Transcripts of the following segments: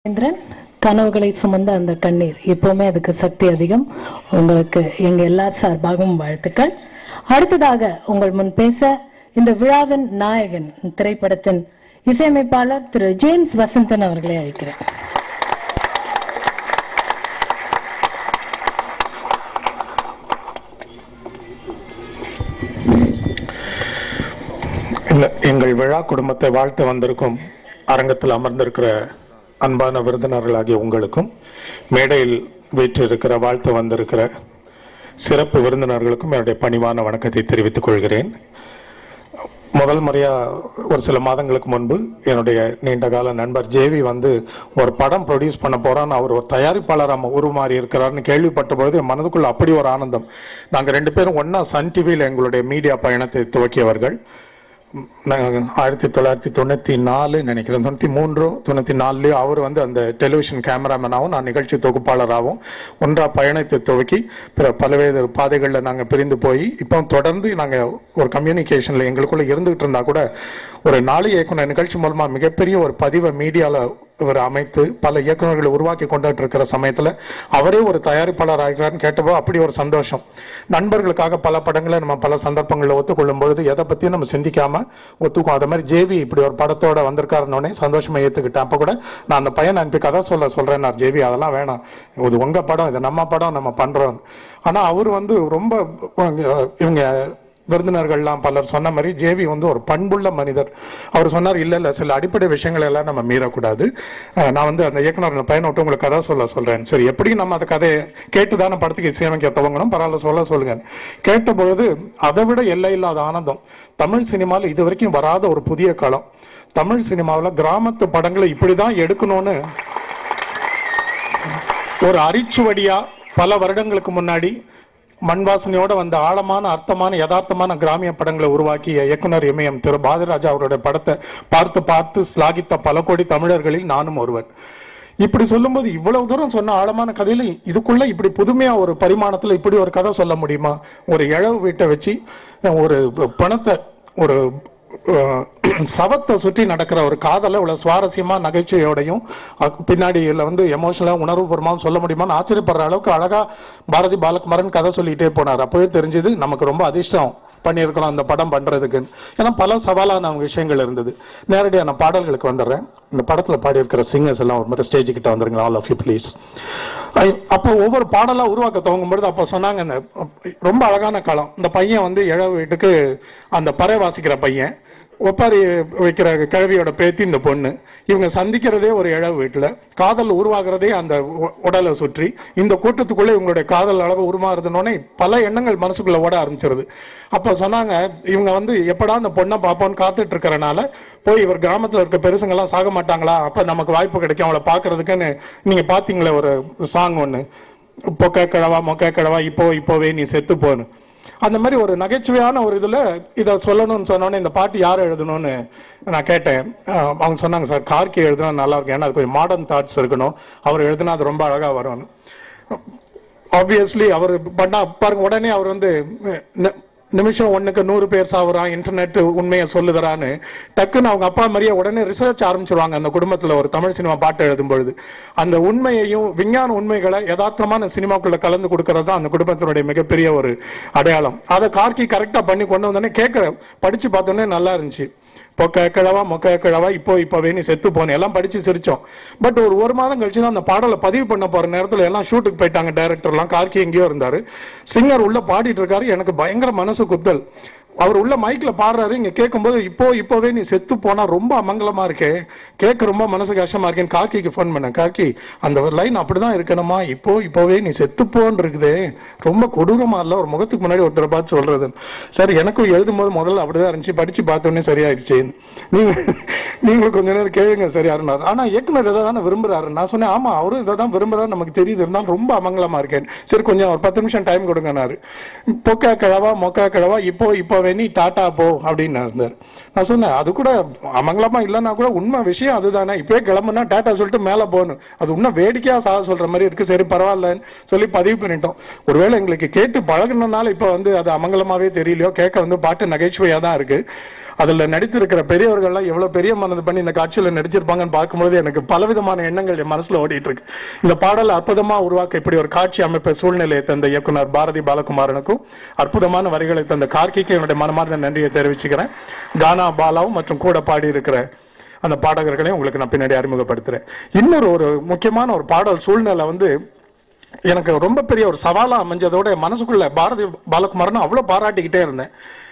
இந்திரன் கனவுகளை சுமந்த அந்த கண்ணீர் எப்பவுமே அதுக்கு சக்தி அதிகம் உங்களுக்கு எங்க எல்லார் சார்பாகவும் வாழ்த்துக்கள் அடுத்ததாக உங்கள் முன் பேச இந்த விழாவின் நாயகன் திரைப்படத்தின் இசையமைப்பாளர் திரு ஜேம்ஸ் வசந்தன் அவர்களை அழைக்கிறேன் இந்த எங்கள் விழா குடும்பத்தை வாழ்த்து வந்திருக்கும் அரங்கத்தில் அமர்ந்திருக்கிற அன்பான விருந்தினர்களாகிய உங்களுக்கும் மேடையில் வீற்றிருக்கிற வாழ்த்து வந்திருக்கிற சிறப்பு விருந்தினர்களுக்கும் என்னுடைய பணிவான வணக்கத்தை தெரிவித்துக் கொள்கிறேன் முதல் முறையா ஒரு சில மாதங்களுக்கு முன்பு என்னுடைய நீண்டகால நண்பர் ஜேவி வந்து ஒரு படம் ப்ரொடியூஸ் பண்ண போறான்னு அவர் ஒரு தயாரிப்பாளர் உருமாறி இருக்கிறாருன்னு கேள்விப்பட்ட பொழுது என் மனதுக்குள்ள அப்படி ஒரு ஆனந்தம் நாங்க ரெண்டு பேரும் ஒண்ணா சன் டிவியில் எங்களுடைய மீடியா பயணத்தை துவக்கியவர்கள் நாங்க ஆயிரத்தி தொள்ளாயிரத்தி தொண்ணூற்றி நாலு நினைக்கிறேன் தொண்ணூற்றி மூன்றோ தொண்ணூற்றி நாலுலையோ அவர் வந்து அந்த டெலிவிஷன் கேமராமேனாகவும் நான் நிகழ்ச்சி தொகுப்பாளராகவும் ஒன்றா பயணத்தை துவக்கி பிற பல்வேறு பாதைகளில் நாங்கள் பிரிந்து போய் இப்போ தொடர்ந்து நாங்கள் ஒரு கம்யூனிகேஷனில் எங்களுக்குள்ள இருந்துகிட்டு இருந்தா கூட ஒரு நாலு இயக்குனர் நிகழ்ச்சி மூலமாக மிகப்பெரிய ஒரு பதிவை மீடியாவில் இவர் அமைத்து பல இயக்குநர்களை உருவாக்கி கொண்டுட்டு இருக்கிற சமயத்தில் அவரே ஒரு தயாரிப்பாளர் ஆகிறார்னு கேட்டப்போ அப்படி ஒரு சந்தோஷம் நண்பர்களுக்காக பல படங்களை நம்ம பல சந்தர்ப்பங்களில் ஒத்துக்கொள்ளும் பொழுது எதை பற்றியும் நம்ம சிந்திக்காம ஒத்துக்குவோம் அது மாதிரி ஜேவி இப்படி ஒரு படத்தோட வந்திருக்காருன்னொடனே சந்தோஷமா ஏற்றுக்கிட்டேன் அப்போ கூட நான் அந்த பையன் அனுப்பி கதை சொல்ல சொல்கிறேன் நான் ஜேவி அதெல்லாம் வேணாம் இது உங்க படம் இது நம்ம படம் நம்ம பண்றோம் ஆனால் அவர் வந்து ரொம்ப இவங்க விருந்தினர்கள்லாம் பலர் சொன்ன மாதிரி ஜேவி வந்து ஒரு பண்புள்ள மனிதர் அவர் சொன்னார் இல்ல இல்ல சில அடிப்படை விஷயங்களை எல்லாம் நம்ம மீறக்கூடாது அஹ் நான் வந்து அந்த இயக்குனர் அந்த பையனை விட்டு உங்களுக்கு கதை சொல்ல சொல்றேன் சரி எப்படி நம்ம அந்த கதையை கேட்டுதானே படத்துக்கு இசையமைக்க துவங்கணும் பரவாயில்ல சொல்ல சொல்லுங்க கேட்டபொழுது அதை விட எல்லை இல்லாத ஆனந்தம் தமிழ் சினிமாவில் இது வரைக்கும் வராத ஒரு புதிய களம் தமிழ் சினிமாவில் கிராமத்து படங்களை இப்படிதான் எடுக்கணும்னு ஒரு அரிச்சுவடியா பல வருடங்களுக்கு முன்னாடி மண் வாசனையோட வந்த ஆழமான அர்த்தமான யதார்த்தமான கிராமிய படங்களை உருவாக்கிய இயக்குனர் இமயம் திரு பாரதிராஜா அவருடைய படத்தை பார்த்து பார்த்து ஸ்லாகித்த பல கோடி தமிழர்களில் நானும் ஒருவன் இப்படி சொல்லும்போது இவ்வளவு தூரம் சொன்ன ஆழமான கதையில இதுக்குள்ள இப்படி புதுமையா ஒரு பரிமாணத்துல இப்படி ஒரு கதை சொல்ல முடியுமா ஒரு இழவு வீட்டை வச்சு ஒரு பணத்தை ஒரு அஹ், சவத்தை சுற்றி நடக்கிற ஒரு காதலை இவ்வளவு சுவாரஸ்யமா நகைச்சுவையோடையும் அஹ், பின்னாடி இதுல வந்து எமோஷனலா உணர்வுபூர்வமாவும் சொல்ல முடியுமான்னு ஆச்சரியப்படுற அளவுக்கு அழகா பாரதி பாலகுமாரன் கதை சொல்லிட்டே போனார் அப்பவே தெரிஞ்சது நமக்கு ரொம்ப அதிர்ஷ்டம் பண்ணியிருக்கணும் அந்த படம் பண்றதுக்கு ஏன்னா பல சவாலான விஷயங்கள் இருந்தது நேரடியாக நான் பாடல்களுக்கு வந்துடுறேன் இந்த படத்துல பாடியிருக்கிற சிங்கர்ஸ் எல்லாம் ஒரு மாதிரி ஸ்டேஜ் கிட்ட வந்துருங்க ஆல் ஆஃப் யூ ப்ளீஸ் அப்போ ஒவ்வொரு பாடலா உருவாக்க துவங்கும் பொழுது அப்போ சொன்னாங்க இந்த ரொம்ப அழகான காலம் இந்த பையன் வந்து இழ வீட்டுக்கு அந்த பறை வாசிக்கிற பையன் ஒப்பாரி வைக்கிற கிழவியோட பேத்தி இந்த பொண்ணு இவங்க சந்திக்கிறதே ஒரு இழவு வீட்டுல காதல் உருவாகிறதே அந்த உ- உடலை சுற்றி இந்த கூட்டத்துக்குள்ள இவங்களுடைய காதல் அளவு உருமாறுதுன்னொடனே பல எண்ணங்கள் மனசுக்குள்ள ஓட ஆரம்பிச்சிருது அப்ப சொன்னாங்க இவங்க வந்து எப்படா அந்த பொண்ணை பார்ப்போம்னு காத்துட்டு இருக்கறனால போய் இவர் கிராமத்துல இருக்க பெருசுங்கெல்லாம் சாக மாட்டாங்களா அப்ப நமக்கு வாய்ப்பு கிடைக்கும் அவளை பாக்குறதுக்குன்னு நீங்க பாத்தீங்களே ஒரு சாங் ஒண்ணு பொக்க கிழவா மொக்க கிழவா இப்போ இப்போவே நீ செத்து போன்னு அந்த மாதிரி ஒரு நகைச்சுவையான ஒரு இதுல இதை சொல்லணும்னு சொன்னோன்னே இந்த பாட்டு யார் எழுதணும்னு நான் கேட்டேன் அஹ் அவங்க சொன்னாங்க சார் கார்கி எழுதுனா நல்லா இருக்கும் ஏன்னா அது கொஞ்சம் மாடர்ன் தாட்ஸ் இருக்கணும் அவர் எழுதுனா அது ரொம்ப அழகா வரும்னு ஆப்வியஸ்லி அவர் பண்ணா பாருங்க உடனே அவர் வந்து நி- நிமிஷம் ஒண்ணுக்கு நூறு பேர் சாவுறான் இன்டர்நெட் உண்மையை சொல்லுதரான்னு டக்குன்னு அவங்க அப்பா மாதிரியே உடனே ரிசர்ச் ஆரம்பிச்சிருவாங்க அந்த குடும்பத்துல ஒரு தமிழ் சினிமா பாட்டு எழுதும் பொழுது அந்த உண்மையையும் விஞ்ஞான உண்மைகளை யதார்த்தமான சினிமாக்குள்ள கலந்து கொடுக்கறது தான் அந்த குடும்பத்தினுடைய மிகப்பெரிய ஒரு அடையாளம் அதை கார்கி கரெக்டா பண்ணி கொண்டு வந்தோடனே கேட்க படிச்சு பார்த்தோன்னே நல்லா இருந்துச்சு பொக்க கிழவா மொக்க கிழவா இப்போ இப்போவே நீ செத்து போனேன் எல்லாம் படிச்சு சிரிச்சோம் பட் ஒரு ஒரு மாதம் கழிச்சு தான் அந்த பாடலை பதிவு பண்ண போற நேரத்துல எல்லாம் ஷூட்டுக்கு போயிட்டாங்க டைரக்டர்லாம் கார்கி எங்கேயோ இருந்தாரு சிங்கர் உள்ள பாடிட்டு இருக்காரு எனக்கு பயங்கர மனசு குத்தல் அவர் உள்ள மைக்ல பாடுறாரு இங்க கேட்கும்போது இப்போ இப்போவே நீ செத்து போனா ரொம்ப அமங்கலமா இருக்கே கேட்க ரொம்ப மனசு கஷ்டமா இருக்கேன்னு கார்கிக்கு ஃபோன் பண்ணேன் கார்கி அந்த ஒரு லைன் அப்படிதான் இருக்கணுமா இப்போ இப்போவே நீ செத்து போன்னு இருக்குதே ரொம்ப கொடூரமா இல்ல ஒரு முகத்துக்கு முன்னாடி ஒருத்தரை பார்த்து சொல்றது சரி எனக்கும் எழுதும் போது முதல்ல அப்படிதான் இருந்துச்சு படிச்சு பார்த்தோன்னே சரியாயிடுச்சு நீங்க நீங்களும் கொஞ்ச நேரம் கேளுங்க சரியாருனார் ஆனா இயக்குனர் இதை தானே விரும்புறாரு நான் சொன்னேன் ஆமா அவரும் இதை தான் விரும்புறாரு நமக்கு தெரியுது இருந்தாலும் ரொம்ப அமங்கலமா இருக்கேன் சரி கொஞ்சம் ஒரு பத்து நிமிஷம் டைம் கொடுங்கனாரு பொக்கா கிழவா மொக்கா கிழவா இப்போ இப்போவே வேணி டாட்டா போ அப்படின்னு இருந்தார் நான் சொன்னேன் அது கூட அமங்கலமா இல்லைன்னா கூட உண்மை விஷயம் அதுதானே இப்பயே கிளம்புனா டாட்டா சொல்லிட்டு மேலே போகணும் அது இன்னும் வேடிக்கையா சாக சொல்ற மாதிரி இருக்கு சரி பரவாயில்லன்னு சொல்லி பதிவு பண்ணிட்டோம் ஒருவேளை எங்களுக்கு கேட்டு பழகுனனால இப்போ வந்து அது அமங்கலமாவே தெரியலையோ கேட்க வந்து பாட்டு நகைச்சுவையா தான் இருக்கு அதுல நடித்திருக்கிற பெரியவர்கள்லாம் எவ்வளவு பெரிய மனது பண்ணி இந்த காட்சியில நடிச்சிருப்பாங்கன்னு பார்க்கும்போது எனக்கு பலவிதமான எண்ணங்கள் என் மனசுல ஓடிட்டு இருக்கு இந்த பாடல் அற்புதமா உருவாக்க இப்படி ஒரு காட்சி அமைப்பை சூழ்நிலையை தந்த இயக்குனர் பாரதி பாலகுமாரனுக்கும் அற்புதமான வரிகளை தந்த கார்த்திக்கு என்னுடைய மனமார்ந்த நன்றியை தெரிவிச்சுக்கிறேன் கானா பாலாவும் மற்றும் கூட பாடி இருக்கிற அந்த பாடகர்களையும் உங்களுக்கு நான் பின்னாடி அறிமுகப்படுத்துறேன் இன்னொரு ஒரு முக்கியமான ஒரு பாடல் சூழ்நிலை வந்து எனக்கு ரொம்ப பெரிய ஒரு சவாலா அமைஞ்சதோட என் மனசுக்குள்ள பாரதி பாலகுமாரன் அவ்வளவு பாராட்டிக்கிட்டே இருந்தேன்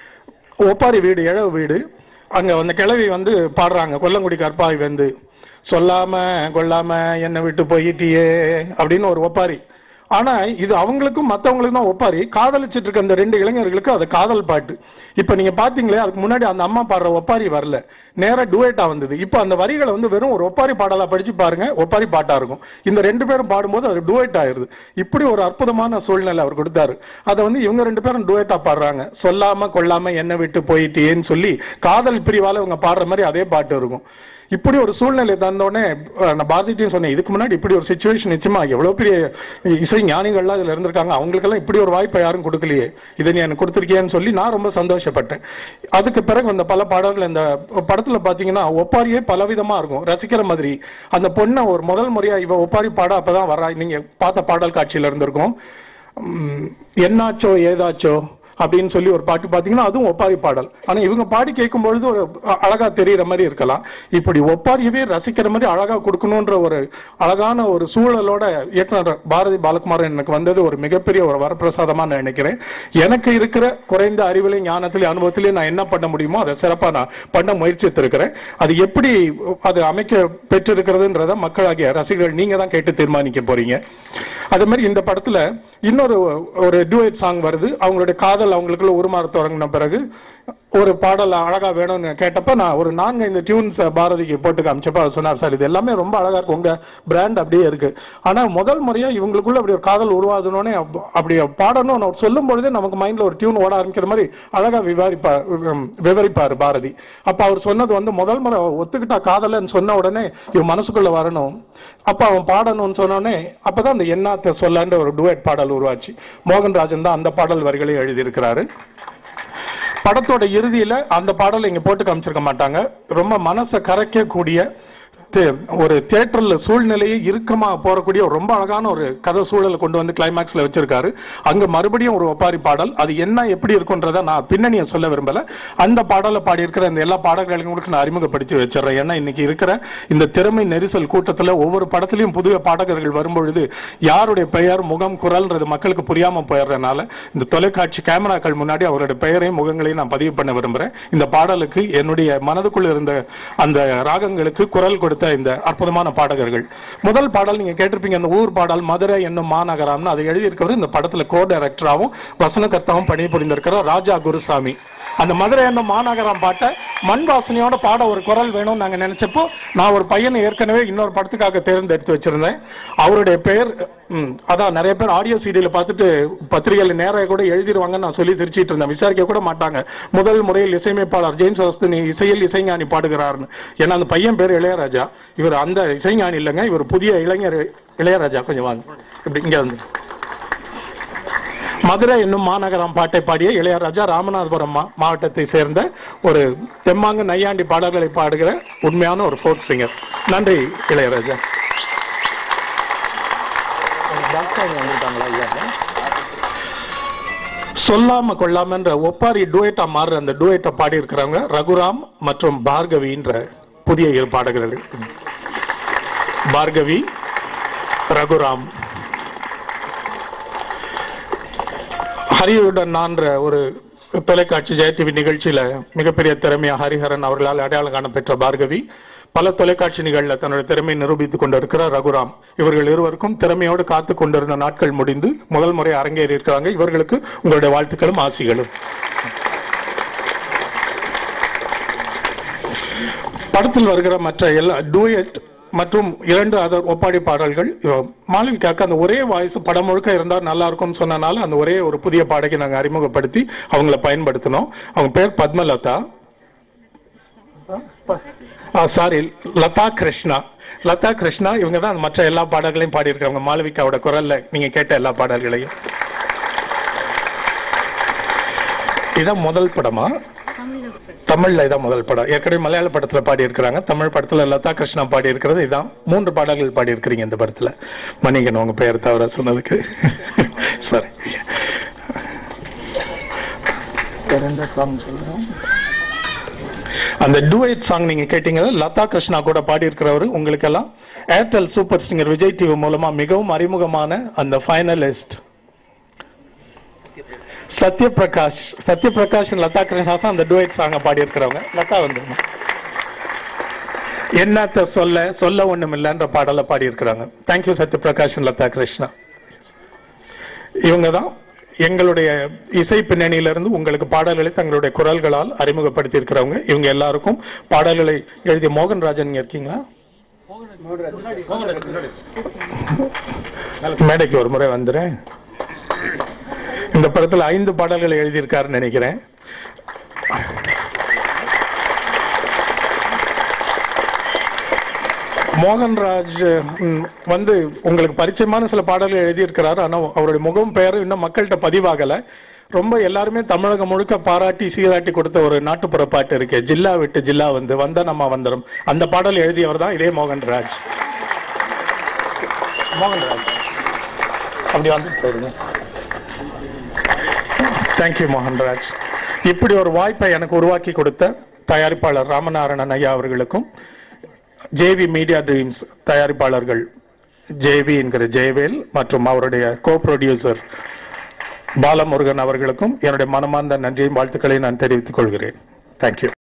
ஒப்பாரி வீடு இழவு வீடு அங்க அந்த கிழவி வந்து பாடுறாங்க கொல்லங்குடி கற்பாய் வந்து சொல்லாம கொள்ளாம என்னை விட்டு போயிட்டியே அப்படின்னு ஒரு ஒப்பாரி ஆனா இது அவங்களுக்கும் மத்தவங்களுக்கும் தான் ஒப்பாரி காதலிச்சிட்டு இருக்க அந்த ரெண்டு இளைஞர்களுக்கு அது காதல் பாட்டு இப்ப நீங்க பாத்தீங்களே அதுக்கு முன்னாடி அந்த அம்மா பாடுற ஒப்பாரி வரல நேரா டுவேட்டா வந்தது இப்போ அந்த வரிகளை வந்து வெறும் ஒரு ஒப்பாரி பாடலா படிச்சு பாருங்க ஒப்பாரி பாட்டா இருக்கும் இந்த ரெண்டு பேரும் பாடும்போது அது டுவேட் ஆயிருது இப்படி ஒரு அற்புதமான சூழ்நிலை அவர் கொடுத்தாரு அதை வந்து இவங்க ரெண்டு பேரும் டுவேட்டா பாடுறாங்க சொல்லாம கொள்ளாம என்ன விட்டு போயிட்டேன்னு சொல்லி காதல் பிரிவால இவங்க பாடுற மாதிரி அதே பாட்டு இருக்கும் இப்படி ஒரு சூழ்நிலை தந்தோடனே அஹ், நான் பாரதிட்டையும் சொன்னேன் இதுக்கு முன்னாடி இப்படி ஒரு சுச்சுவேஷன் நிச்சயமா எவ்வளவு பெரிய இசை ஞானிகள்லாம் இதுல இருந்திருக்காங்க அவங்களுக்கெல்லாம் இப்படி ஒரு வாய்ப்பை யாரும் கொடுக்கலையே இதை நீ எனக்கு கொடுத்துருக்கியேன்னு சொல்லி நான் ரொம்ப சந்தோஷப்பட்டேன் அதுக்கு பிறகு வந்த பல பாடல்கள் இந்த படத்துல பாத்தீங்கன்னா ஒப்பாரியே பலவிதமா இருக்கும் ரசிக்கிற மாதிரி அந்த பொண்ணை ஒரு முதல் முறையா இவ ஒப்பாரி பாட அப்பதான் வரா நீங்க பார்த்த பாடல் காட்சியில இருந்திருக்கும் உம், என்னாச்சோ ஏதாச்சோ அப்படின்னு சொல்லி ஒரு பாட்டு பாத்தீங்கன்னா அதுவும் ஒப்பாரி பாடல் ஆனா இவங்க பாடி கேட்கும் பொழுது ஒரு அ- அழகா தெரியுற மாதிரி இருக்கலாம் இப்படி ஒப்பாரியவே ரசிக்கிற மாதிரி அழகா கொடுக்கணுன்ற ஒரு அழகான ஒரு சூழலோட இயக்குனர் பாரதி பாலகுமாரன் எனக்கு வந்தது ஒரு மிகப்பெரிய ஒரு வரப்பிரசாதமா நான் நினைக்கிறேன் எனக்கு இருக்கிற குறைந்த அறிவிலையும் ஞானத்திலையும் அனுபவத்திலையும் நான் என்ன பண்ண முடியுமோ அதை சிறப்பா நான் பண்ண முயற்சித்திருக்கிறேன் அது எப்படி அது அமைக்க பெற்றிருக்கிறதுன்றத மக்களாகிய ரசிகர்கள் நீங்க தான் கேட்டு தீர்மானிக்க போறீங்க அதே மாதிரி இந்த படத்துல இன்னொரு ஒரு டூயட் சாங் வருது அவங்களுடைய காதல் அவங்களுக்குள்ள உருமாற தொடங்கின பிறகு ஒரு பாடல் அழகா வேணும்னு கேட்டப்ப நான் ஒரு நான்கு இந்த டியூன்ஸ் பாரதிக்கு போட்டு காமிச்சப்ப அவர் சொன்னார் சார் இது எல்லாமே ரொம்ப அழகா இருக்கு உங்க பிராண்ட் அப்படியே இருக்கு ஆனா முதல் முறையா இவங்களுக்குள்ள அப்படி ஒரு காதல் உருவாதுனோடனே அப்ப- அப்படி பாடணும் அவர் சொல்லும் பொழுதே நமக்கு மைண்ட்ல ஒரு டியூன் ஓட ஆரம்பிக்கிற மாதிரி அழகா விவரிப்பா உம், விவரிப்பாரு பாரதி அப்ப அவர் சொன்னது வந்து முதல் முறை ஒத்துக்கிட்டா காதலன்னு சொன்ன உடனே இவன் மனசுக்குள்ள வரணும் அப்ப அவன் பாடணும்னு சொன்ன உடனே அப்பதான் அந்த எண்ணாத்த சொல்லான்ற ஒரு டுவேட் பாடல் உருவாச்சு மோகன்ராஜன் தான் அந்த பாடல் வரிகளை எழுதியிருக்கிறாரு படத்தோட இறுதியில அந்த பாடலை இங்க போட்டு காமிச்சிருக்க மாட்டாங்க ரொம்ப மனசை கரைக்கக்கூடிய தே- ஒரு தியேட்டர்ல சூழ்நிலையை இறுக்கமா போறக்கூடிய ஒரு ரொம்ப அழகான ஒரு கதை சூழலை கொண்டு வந்து கிளைமேக்ஸ்ல வச்சிருக்காரு அங்க மறுபடியும் ஒரு ஒப்பாரி பாடல் அது என்ன எப்படி இருக்குன்றத நான் பின்னணியை சொல்ல விரும்பல அந்த பாடலை பாடியிருக்கிற இந்த எல்லா பாடல்களையும் உங்களுக்கு நான் அறிமுகப்படுத்தி வச்சிடுறேன் ஏன்னா இன்னைக்கு இருக்கிற இந்த திறமை நெரிசல் கூட்டத்துல ஒவ்வொரு படத்திலையும் புதிய பாடகர்கள் வரும்பொழுது யாருடைய பெயர் முகம் குரல்ன்றது மக்களுக்கு புரியாம போயிடுறதுனால இந்த தொலைக்காட்சி கேமராக்கள் முன்னாடி அவருடைய பெயரையும் முகங்களையும் நான் பதிவு பண்ண விரும்புறேன் இந்த பாடலுக்கு என்னுடைய மனதுக்குள்ள இருந்த அந்த ராகங்களுக்கு குரல் கொடுத்த இந்த அற்புதமான பாடகர்கள் முதல் பாடல் நீங்க கேட்டிருப்பீங்க அந்த ஊர் பாடல் மதுரை என்னும் மாநகரம்னு அதை எழுதியிருக்கிறவர் இந்த படத்துல கோ டைரக்டராகவும் வசனகர்த்தாவும் பணிபுரிந்திருக்கிற ராஜா குருசாமி அந்த மதுரை என்னும் மாநகரம் பாட்டை மண் வாசனையோட பாட ஒரு குரல் வேணும்னு நாங்க நினைச்சப்போ நான் ஒரு பையனை ஏற்கனவே இன்னொரு படத்துக்காக தேர்ந்தெடுத்து வச்சிருந்தேன் அவருடைய பெயர் ம், அதான் நிறைய பேர் ஆடியோ சீடியில் பார்த்துட்டு பத்திரிகையில நேராக கூட எழுதிருவாங்கன்னு நான் சொல்லி சிரிச்சிட்டு இருந்தேன் விசாரிக்க கூட மாட்டாங்க முதல் முறையில் இசையமைப்பாளர் ஜேம்ஸ் அவஸ்தினி இசையில் இசைஞானி பாடுகிறார்னு ஏன்னா அந்த பையன் பேர் இளையராஜா இவர் அந்த இசைஞானி இல்லைங்க இவர் புதிய இளைஞர் இளையராஜா கொஞ்சம் வாங்க இப்படி இங்க வந்து மதுரை என்னும் மாநகரம் பாட்டை பாடிய இளையராஜா ராமநாதபுரம் மா- மாவட்டத்தை சேர்ந்த ஒரு தெம்மாங்கு நையாண்டி பாடல்களை பாடுகிற உண்மையான ஒரு ஃபோக் சிங்கர் நன்றி இளையராஜா சொல்லாம கொள்ளாமன்ற ஒப்பாரி டூயட்டா மாறுற அந்த டூயட்டை பாடி இருக்கிறவங்க ரகுராம் மற்றும் பார்கவின்ற புதிய இரு பாடகர்கள் பார்கவி ரகுராம் ஹரியுடன் நான்ற ஒரு தொலைக்காட்சி ஜெய டிவி நிகழ்ச்சியில மிகப்பெரிய திறமையா ஹரிஹரன் அவர்களால் அடையாளம் காணப்பெற்ற பார்கவி பல தொலைக்காட்சி நிகழ்ல தன்னுடைய திறமையை நிரூபித்துக் கொண்டிருக்கிறார் ரகுராம் இவர்கள் இருவருக்கும் திறமையோடு காத்து கொண்டிருந்த நாட்கள் முடிந்து முதல் முறை அரங்கேறி இருக்கிறாங்க இவர்களுக்கு உங்களுடைய வாழ்த்துக்களும் ஆசிகளும் படத்தில் வருகிற மற்ற எல்லா டூயட் மற்றும் இரண்டு அதர் ஒப்பாடி பாடல்கள் இவ- மாளவிகாக்கு அந்த ஒரே வாய்ஸ் படம் முழுக்க இருந்தால் நல்லா இருக்கும்னு சொன்னனால அந்த ஒரே ஒரு புதிய பாடகை நாங்கள் அறிமுகப்படுத்தி அவங்கள பயன்படுத்தினோம் அவங்க பேர் பத்மலதா சாரி லதா கிருஷ்ணா லதா கிருஷ்ணா இவங்க தான் மற்ற எல்லா பாடல்களையும் பாடியிருக்காங்க மாளவிகாவோட குரல்ல நீங்க கேட்ட எல்லா பாடல்களையும் இதான் முதல் படமா தமிழ்ல இதான் முதல் படம் ஏற்கனவே மலையாள படத்துல பாடி இருக்கிறாங்க தமிழ் படத்துல லதா கிருஷ்ணா பாடி இருக்கிறது இதான் மூன்று பாடல்கள் பாடி இருக்கிறீங்க இந்த படத்துல மணிகன் உங்க பெயர் தவிர சொன்னதுக்கு சரி அந்த டூயட் சாங் நீங்க கேட்டீங்க லதா கிருஷ்ணா கூட பாடி இருக்கிறவர் உங்களுக்கெல்லாம் Airtel super singer Vijay TV மூலமா மிகவும் அறிமுகமான அந்த ஃபைனலிஸ்ட் சத்யபிரகாஷ் சத்யபிரகாஷ் லதா கிருஷ்ணா தான் அந்த டூயட் சாங்க பாடி இருக்கிறவங்க லதா வந்து என்னத்த சொல்ல சொல்ல ஒண்ணும் இல்லைன்ற பாடலை பாடி இருக்கிறாங்க தேங்க்யூ சத்யபிரகாஷ் லதா கிருஷ்ணா இவங்க தான் எங்களுடைய இசை பின்னணியிலிருந்து உங்களுக்கு பாடல்களை தங்களுடைய குரல்களால் அறிமுகப்படுத்தி இருக்கிறவங்க இவங்க எல்லாருக்கும் பாடல்களை எழுதிய மோகன்ராஜன் இங்க இருக்கீங்களா மேடைக்கு ஒரு முறை வந்துறேன் இந்த படத்துல ஐந்து பாடல்களை எழுதியிருக்காருன்னு நினைக்கிறேன் மோகன்ராஜ் ம், வந்து உங்களுக்கு பரிச்சயமான சில பாடல்கள் எழுதியிருக்கிறார் ஆனா அவருடைய முகம் பெயர் இன்னும் மக்கள்கிட்ட பதிவாகல ரொம்ப எல்லாருமே தமிழகம் முழுக்க பாராட்டி சீராட்டி கொடுத்த ஒரு நாட்டுப்புற பாட்டு இருக்கு ஜில்லா விட்டு ஜில்லா வந்து வந்த நம்ம வந்துடும் அந்த பாடல் எழுதியவர் தான் இதே மோகன்ராஜ் மோகன்ராஜ் அப்படி வந்து போடுங்க தேங்க்யூ மோகன்ராஜ் இப்படி ஒரு வாய்ப்பை எனக்கு உருவாக்கி கொடுத்த தயாரிப்பாளர் ராமநாராயணன் ஐயா அவர்களுக்கும் ஜேவி மீடியா ட்ரீம்ஸ் தயாரிப்பாளர்கள் ஜேவி என்கிற ஜெயவேல் மற்றும் அவருடைய கோ ப்ரொடியூசர் பாலமுருகன் அவர்களுக்கும் என்னுடைய மனமார்ந்த நன்றியும் வாழ்த்துக்களையும் நான் தெரிவித்துக் கொள்கிறேன் தேங்க்யூ